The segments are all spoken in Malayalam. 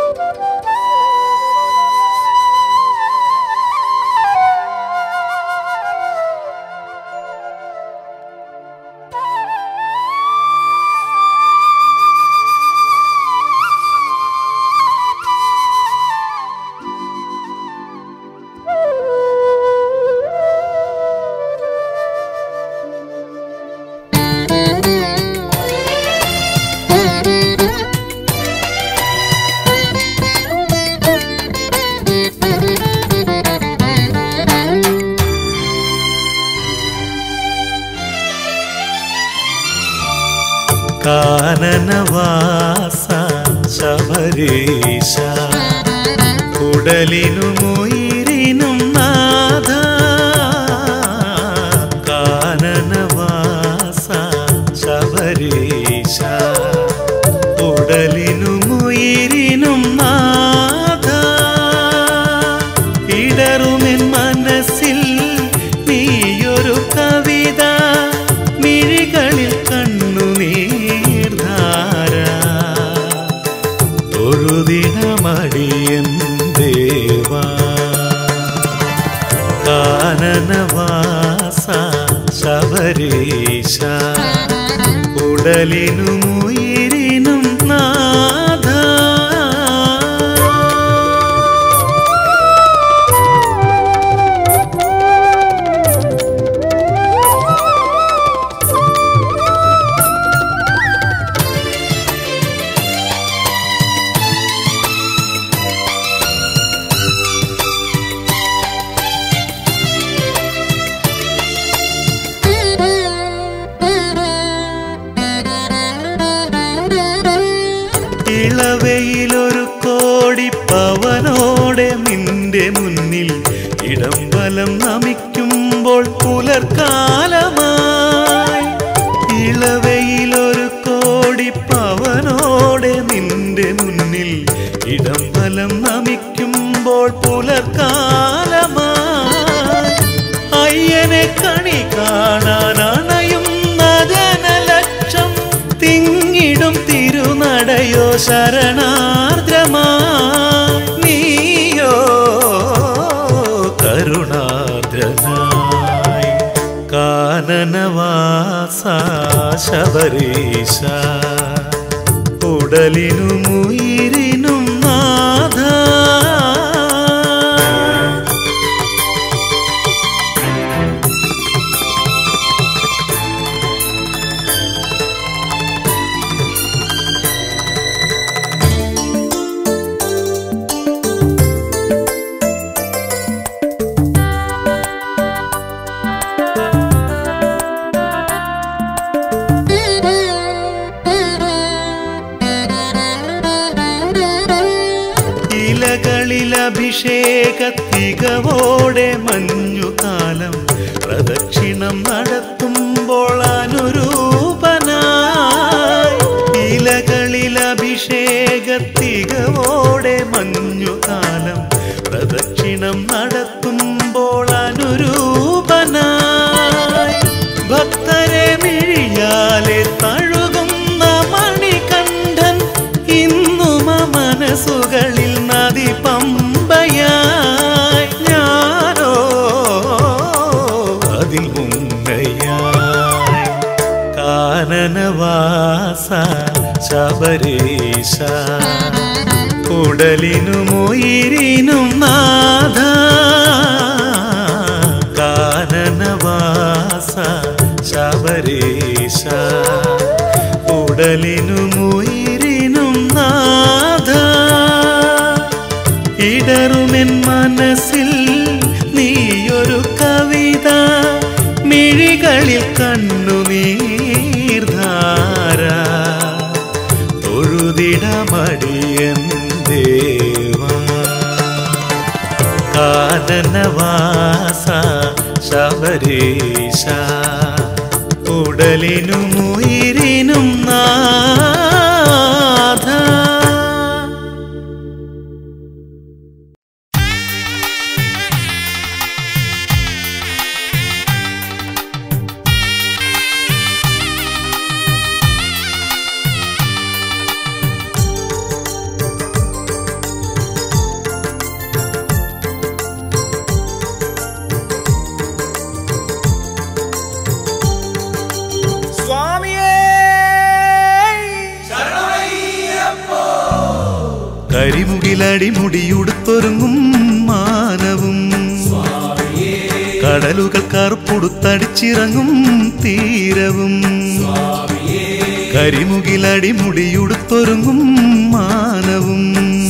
കാനനവാസ ശബരീശ കുടലിനും ഉയിരിനും നാഥ കാനനവാസ ശബരീശ ഉടലിനും ഉയിരിനും നാഥ ഇടറുമെൻ മനസ്സിൽ നീയൊരു കവിത മിഴികളിൽ കണ്ണുനീർധാര തൊഴുതിടമടിയൻ ദേവാ കാനനവാസ ശബരീശ ഉടലിനും ഉയിരിനും നാഥ ഇളവയിലൊരു കോടി പവനോടെ നിന്റെ മുന്നിൽ ഇടം വലം നമിക്കുമ്പോൾ പുലർക്കാലമായി ഇളവയിലൊരു കോടി പവനോടെ നിന്റെ മുന്നിൽ ഇടം വലം നമിക്കുമ്പോൾ പുലർക്കാലമായി അയ്യനെ കണി കാണാൻ അണയുന്ന ജനലക്ഷം തിങ്ങിടും തിരുനടയോ ശരണാർദ്രമാ നീയോ കരുണാർദ്രനായി കാനനവാസ ശബരീശ ഉടലിനും ഉയിരിനും നാഥ ഇലകളിൽ അഭിഷേക തികവോടെ മഞ്ഞുകാലം പ്രദക്ഷിണം നടത്തുമ്പോൾ അനുരൂപനായി ഇലകളിൽ അഭിഷേക തികവോടെ മഞ്ഞുകാലം പ്രദക്ഷിണം നടത്തുമ്പോൾ അനുരൂപനായി ഭക്തരെ മിഴിയാലെ തഴുകുന്ന മണികണ്ഠൻ ഇന്നും ആ മനസ്സുകളിൽ നദി പമ്പയായി ഞാനോ അതിൽ മുന്നയായി കാനനവാസ ശബരീശ ഉടലിനും ഉയിരിനും നാഥ കാനനവാസ ശബരീശ ഉടലിനും ഉയിരിനും നാഥ ഇടറുമെൻ മനസ്സിൽ നീയൊരു കവിത മിഴികളിൽ കണ്ണുനീർധാര തൊഴുതിടമടിയൻ ദേവാ കാനനവാസ ശബരീശ ഉടലിനും ഉയിരിനും നാഥ കരിമുകിലടി മുടിയുടുത്തൊരുങ്ങും മാനവും കടലുകൾ കറുപ്പുടുത്തടിച്ചിറങ്ങും തീരവും കരിമുകിലടി മുടിയുടുത്തൊരുങ്ങും മാനവും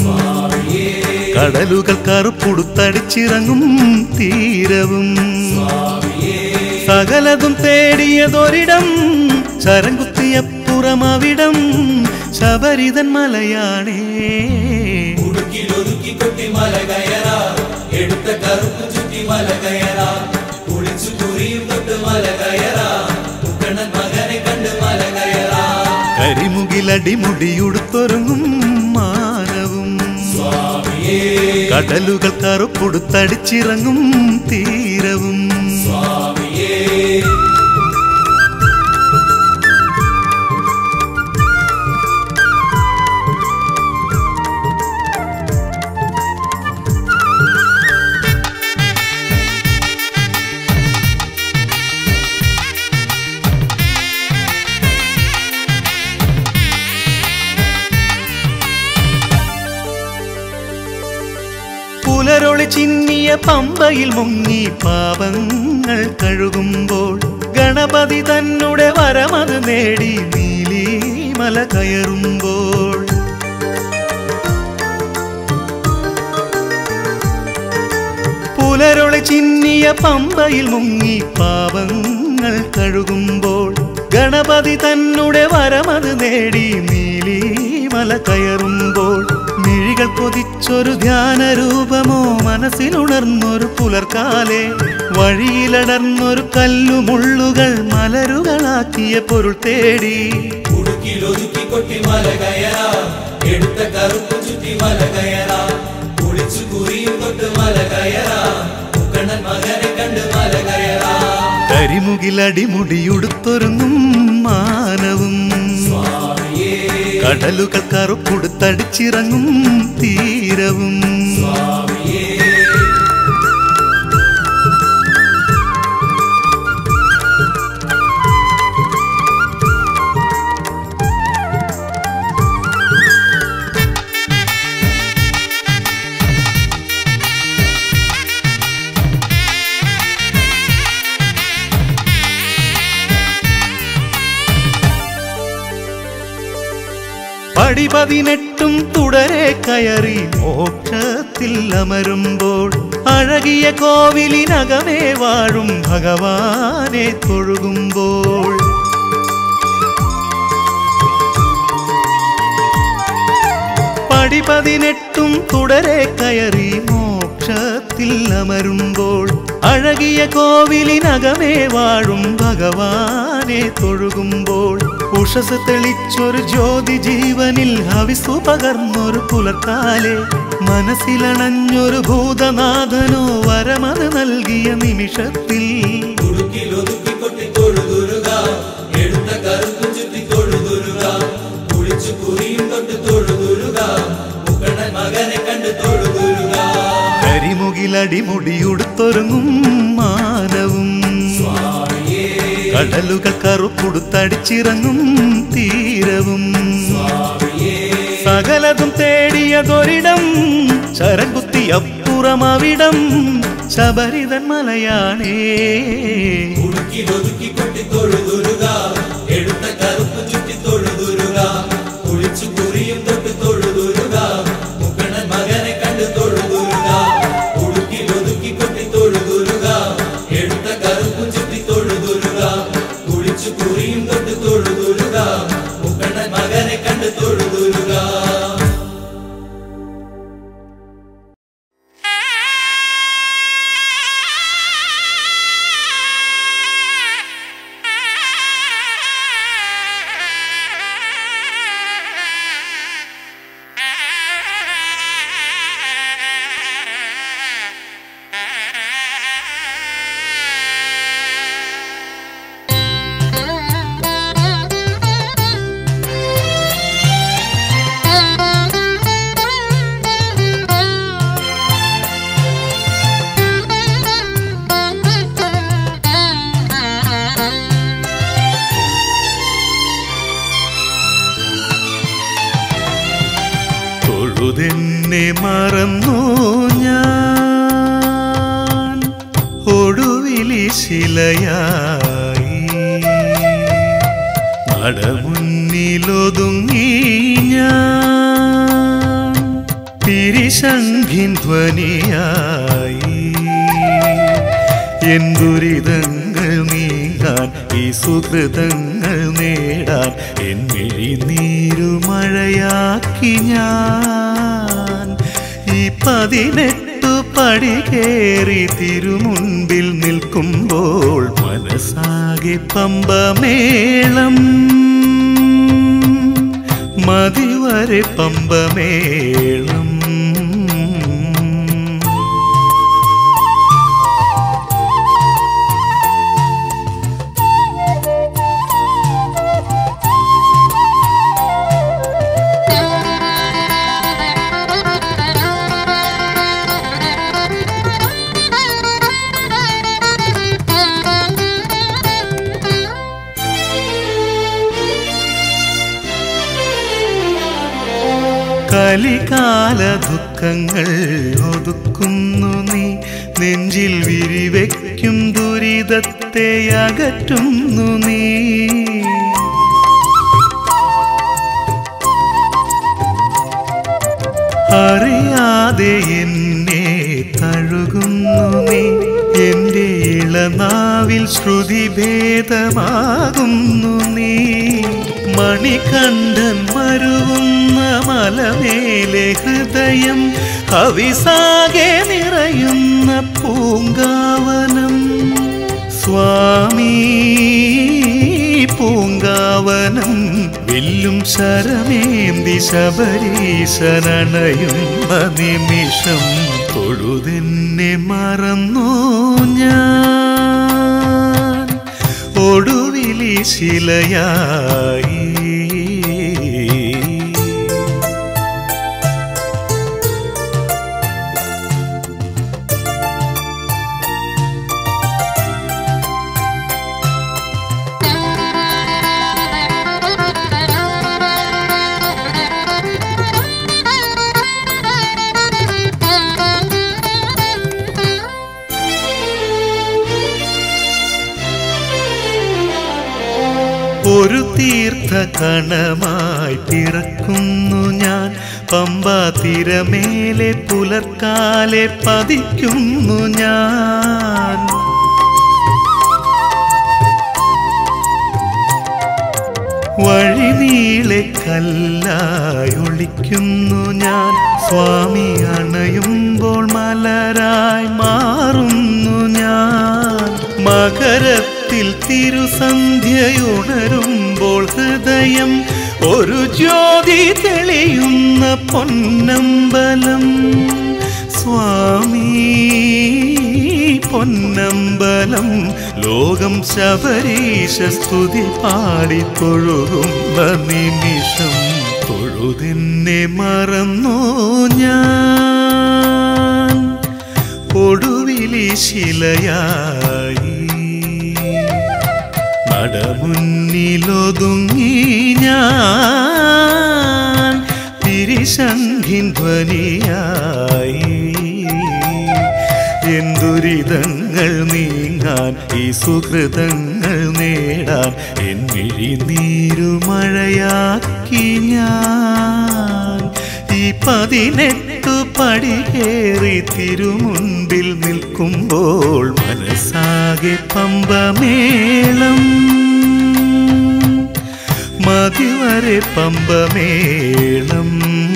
കടലുകൾ കറുപ്പുടുത്തടിച്ചിറങ്ങും തീരവും സകലതും തേടിയതൊരിടം ചരങ്കുത്തിയപ്പുറമവിടം ശബരിതൻ മലയാണേ ഉടുക്കിലൊതുക്കി കൊട്ടി മല കയറാ എടുത്ത കറുപ്പ് ചുറ്റി മല കയറാ കുളിച്ചു കുറിയും തൊട്ട് മല കയറാ കുക്കണൻ മകനെ കണ്ട് മല കയറാ കരിമുകിലടി മുടിയുടുത്തൊരുങ്ങും മാനവും സ്വാമിയേ കടലുകൾ കറുപ്പുടുത്തടിച്ചിറങ്ങും തീരവും സ്വാമിയേ പുലരൊളി ചിന്നിയ പമ്പയിൽ മുങ്ങി പാപങ്ങൾ കഴുകുമ്പോൾ ഗണപതി തന്നെ വരമത് നേടി നീലിമല കയറുമ്പോൾ പുലരൊളി ചിന്നിയ പമ്പയിൽ മുങ്ങി പാപങ്ങൾ കഴുകുമ്പോൾ ഗണപതി തന്നെ വരമത് നേടി നീലിമല കയറുമ്പോൾ മിഴികൾ കൊതിച്ചൊരു ധ്യാന രൂപമോ മനസ്സിലുണർന്നൊരു പുലർക്കാലെ വഴിയിലടർന്നൊരു കല്ലുമുള്ളുകൾ മലരുകളാക്കിയ പൊരുൾ തേടി ഉടുക്കിലൊതുക്കി കൊട്ടി മല കയറാ എടുത്ത കറുപ്പ് ചുറ്റി മല കയറാ കുളിച്ചു കുറിയും തൊട്ട് മല കയറാ കുക്കണൻ മകനെ കണ്ട് മല കയറാ കരിമുകിലടി മുടിയുടുത്തൊരുങ്ങും മാനവും സ്വാമിയേ കടലുകൾ കറുപ്പുടുത്തടിച്ചിറങ്ങും തീരവും സ്വാമിയേ പടി പതിനെട്ടും തുടരെ കയറി മോക്ഷത്തിൽ അമരുമ്പോൾ അഴകിയ കോവിലിനകമേ വാഴും ഭഗവാനെ തൊഴുകുമ്പോൾ പടി പതിനെട്ടും തുടരെ കയറി മോക്ഷത്തിൽ അമരുമ്പോൾ അഴകിയ കോവിലിനകമേ വാഴും ഭഗവാനെ തൊഴുകുമ്പോൾ ഉഷസ് തെളിച്ചൊരു ജ്യോതി ജീവനിൽ ഹവിസു പകർന്നൊരു പുലർക്കാലെ മനസ്സിലണഞ്ഞൊരു ഭൂതനാഥനോ വരമത് നൽകിയ നിമിഷത്തിൽ ഉടുക്കിലൊതുക്കി കൊട്ടി തൊഴുതുരുക എടുത്ത കറുപ്പ് ചുറ്റി തൊഴുതുരുക കുളിച്ചു കുറിയും തൊട്ട് തൊഴുതുരുക മുക്കണ്ണൻ മകനെ കണ്ട് തൊഴുതുരുക കരിമുകിലടി മുടിയുടുത്തൊരുങ്ങും മാനവും സ്വാമിയേ കടലുകൾ കറുപ്പുടുത്തടിച്ചിറങ്ങും തീരവും സ്വാമിയേ സകലതും തേടിയതൊരിടം ചരകുത്തി അപ്പുറമവിടം ശബരിതൻ മലയാണേ ഉടുക്കിലൊതുക്കി കൊട്ടി തൊഴുതുരുക എടുത്ത കറുപ്പ് ചുറ്റി തൊഴുതുരുക കുളിച്ചു കുറിയും തൊട്ട് തൊഴുതുരുക മുക്കണ്ണൻ മകനെ കണ്ട് തൊഴുതുരുക ഉടുക്കിലൊതുക്കി കൊട്ടി തൊഴുതുരുക എടുത്ത കറുപ്പ് ചുറ്റി തൊഴുതുരുക കുളിച്ചു കുറിയും തൊട്ട് തൊഴുതുരുക മുക്കണ്ണൻ മകനെ കണ്ട് തൊഴുതുരുക ആ തൊഴുതെന്നെ മറന്നു ഞാൻ ഒടുവിലി ശിലയായി നടമുന്നിലൊതുങ്ങി ഞാൻ തിരിശങ്കിൻ ധ്വനിയായി എൻ ദുരിതങ്ങൾ നീങ്ങാൻ ഈ സുഹൃതങ്ങൾ നേടാൻ എൻ മിഴിനീരുമഴയാക്കി ഞാൻ ഈ പതിനെട്ടു പടി കയറി തിരുമുൻപിൽ നിൽക്കുമ്പോൾ മനസ്സാകെ പമ്പമേളം മതിവരെ പമ്പമേളം കലികാല ദുഃഖങ്ങൾ ഒതുക്കുന്നു നീ നെഞ്ചിൽ വിരിവെക്കും ദുരിതത്തെ അകറ്റുന്നു നീ അറിയാതെ എന്നെ തഴുകുന്നു നീ എന്റെ ഇളനാവിൽ ശ്രുതി ഭേദമാകുന്നു നീ മണികണ്ഠൻ മരുവുന്ന മലമേലെ ഹൃദയം ഹവിസാകെ നിറയുന്ന പൂങ്കാവനം സ്വാമി പൂങ്കാവനം വില്ലും ശരമേന്തി ശബരീശനണയുന്ന നിമിഷം തൊഴുതെന്നെ മറന്നു ഞാൻ ഒടുവിലി ശിലയായി ഒരു തീർത്ഥ കണമായി പിറക്കുന്നു ഞാൻ പമ്പാ തിരമേലെ പുലർക്കാലെ പതിക്കുന്നു ഞാൻ വഴിനീളെ കല്ലായി ഒളിക്കുന്നു ഞാൻ സ്വാമി അണയുമ്പോൾ മലരായി മാറുന്നു ഞാൻ മകരത്തിൽ തിരുസന്ധ്യയുണരുമ്പോൾ ഹൃദയം ഒരു ജ്യോതി തെളിയുന്ന പൊന്നമ്പലം സ്വാമി പൊന്നമ്പലം ലോകം ശബരീശ സ്തുതി പാടി തൊഴുകുന്ന നിമിഷം തൊഴുതെന്നെ മറന്നു ഞാൻ ഒടുവിലി ശിലയായി നടമുന്നിലൊതുങ്ങി ഞാൻ തിരിശങ്കിൻ ധ്വനിയായി എന്തുരിതങ്ങൾ നീങ്ങാൻ ഈ സുഹൃതങ്ങൾ നേടാൻ എൻ മിഴിനീരുമഴയാക്കി ഞാൻ ഈ പതിനെട്ടു പടി കയറി തിരുമുൻപിൽ നിൽക്കുമ്പോൾ മനസ്സാകെ പമ്പമേളം മതിവരെ പമ്പമേളം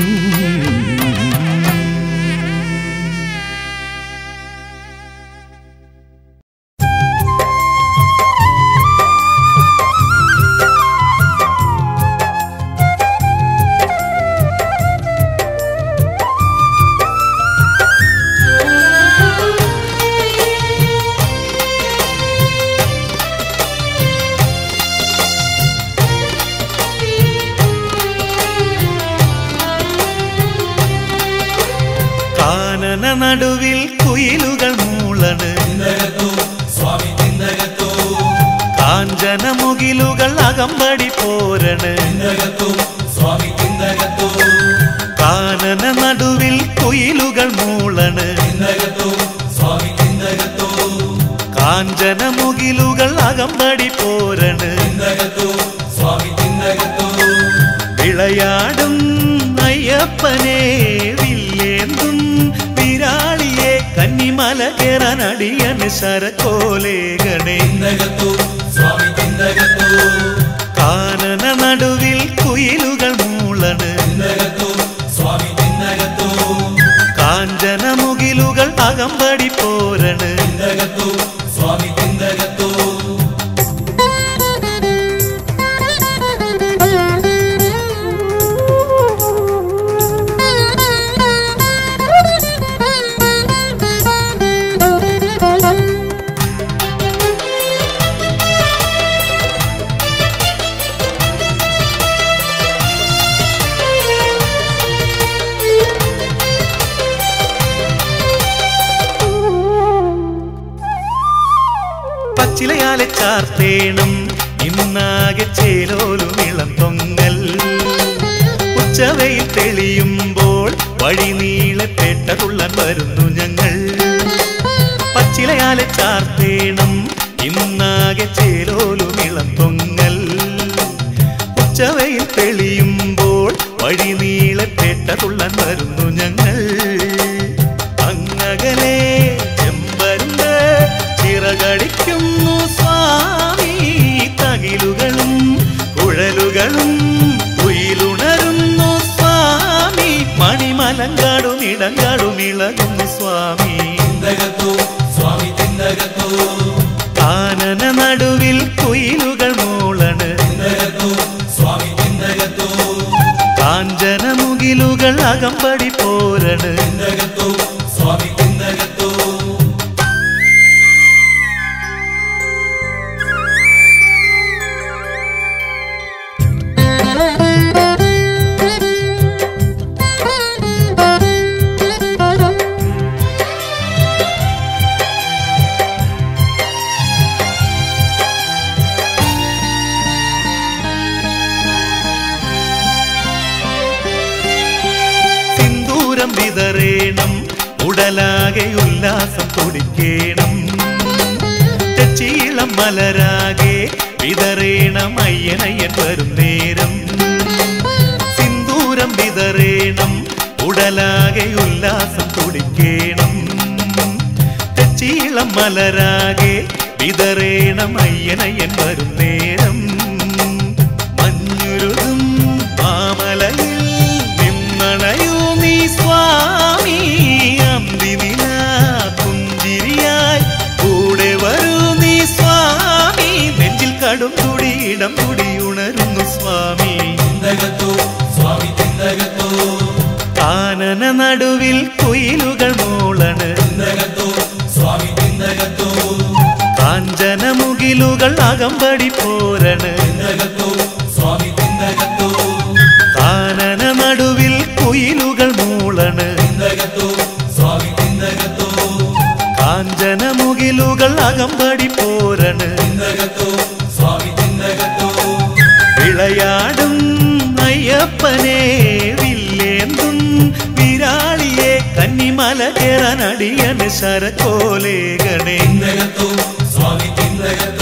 കാനന നടുവിൽ കുയിലുകൾ മൂളണ് തിന്തകത്തോ സ്വാമി തിന്തകത്തോ കാഞ്ചന മുകിലുകൾ അകമ്പടി പോരണ് തിന്തകത്തോ സ്വാമി തിന്തകത്തോ കാനന അകമ്പടി പോരണ് തിന്നകത്തോ സ്വാമി തിന്നകത്തോ വിളയാടും അയ്യപ്പനെ വില്ലേന്തും വിരാളിയെ കന്നിമല കയറാൻ അടിയന് ശരക്കോലേ ഗണേ തിന്നകത്തോ സ്വാമി തിന്നകത്തോ കാനന നടുവിൽ കുയിലുകൾ മൂളണ് തിന്നകത്തോ സ്വാമി തിന്നകത്തോ കാഞ്ചന മുകിലുകൾ അകമ്പടി പോരണ് തിന്നകത്തോ സ്വാമി തിന്നകത്തോ പച്ചിലയാലെ ചാർത്തേണം ഇന്നാകെ ചേലോലു ഇളം പൊങ്ങൽ ഉച്ചവയിൽ തെളിയുമ്പോൾ വഴി നീളെ പേട്ടതുള്ളൻ വരുന്നു ഞങ്ങൾ പച്ചിലയാലെ ചാർത്തേണം ഇന്നാകെ ചേലോലു ഇളം പൊങ്ങൽ ഉച്ചവയിൽ തെളിയുമ്പോൾ വഴി നീളെ പേട്ടതുള്ളൻ വരുന്നു ഞങ്ങൾ അങ്ങകലെ ചെമ്പരുന്ന് ചിറകടിക്കുന്നു സ്വാമി തകിലുകളും കുഴലുകളും ഉയിലുണരുന്നു സ്വാമി മണിമലങ്കാടും ഇടങ്കാടും ഇളകുന്നു സ്വാമി തിന്നകത്തോ സ്വാമി തിന്നകത്തോ കാനന നടുവിൽ കുയിലുകൾ മൂളണ് തിന്നകത്തോ സ്വാമി തിന്നകത്തോ കാഞ്ചന മുകിലുകൾ അകമ്പടി പോരണ് തിന്നകത്തോ സ്വാമി തിന്നകത്തോ സിന്ദൂരം വിതറേണം ഉടലാകെ ഉല്ലാസം തുടിക്കേണം തെച്ചീളം മലരാകെ വിതറേണം അയ്യനയ്യൻ വരും നേരം സിന്ദൂരം വിതറേണം ഉടലാകെ ഉല്ലാസം തുടിക്കേണം തെച്ചീളം മലരാകെ വിതറേണം അയ്യനയ്യൻ വരും നേരം മഞ്ഞുരുതും മാമലയിൽ നിന്നണയൂ നീ സ്വാമി അന്തിനില പുഞ്ചിരിയായി കൂടെ വരൂ നീ സ്വാമി നെഞ്ചിൽ കടും തുടി ഇടം തുടി ഉണരുന്നു സ്വാമി തിന്നകത്തോ സ്വാമി തിന്നകത്തോ കാനന നടുവിൽ കുയിലുകൾ മൂളണ് തിന്നകത്തോ സ്വാമി തിന്നകത്തോ കാഞ്ചന മുകിലുകൾ അകമ്പടി പോരണ് തിന്നകത്തോ സ്വാമി തിന്നകത്തോ കാനന നടുവിൽ കുയിലുകൾ മൂളണ് തിന്നകത്തോ സ്വാമി തിന്നകത്തോ കാഞ്ചന മുകിലുകൾ അകമ്പടി പോരണ് തിന്നകത്തോ സ്വാമി തിന്നകത്തോ വിളയാടും അയ്യപ്പനെ വില്ലേന്തും വിരാളിയെ കന്നിമല കയറാൻ അടിയന് ശരക്കോലേ ഗണേ തിന്നകത്തോ സ്വാമി തിന്നകത്തോ